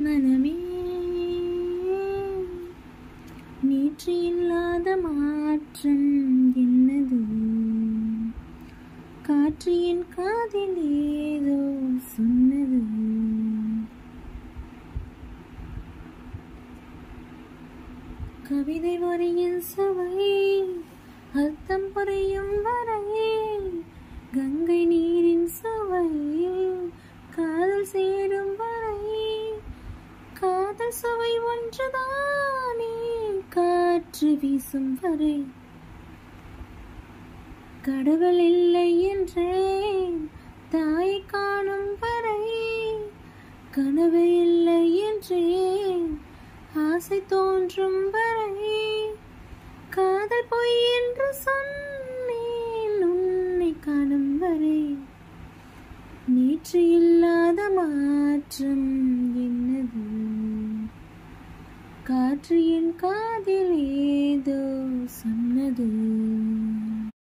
மனமே நேற்று இல்லாத மாற்றம் என்னது காற்று என் காதில் ஏதோ சொன்னது கவிதை வரியின் சுவை அர்த்தம் புரியும் வரை கங்கை நீரின் சுவை காதல் சேரும் வரை காதல் சுவை ஒன்றுதானே காற்று வீசும் வரை கடவுள் இல்லை என்றேன் தாயை காணும் வரை கனவு இல்லை என்றேன் ஆசை தோன்றும் வரை காதல் பொய் என்று சொன்னேன் உன்னை காணும் வரை நேற்று இல்லாத மாற்றம் என்னது காற்று என் காதில் ஏதோ சொன்னது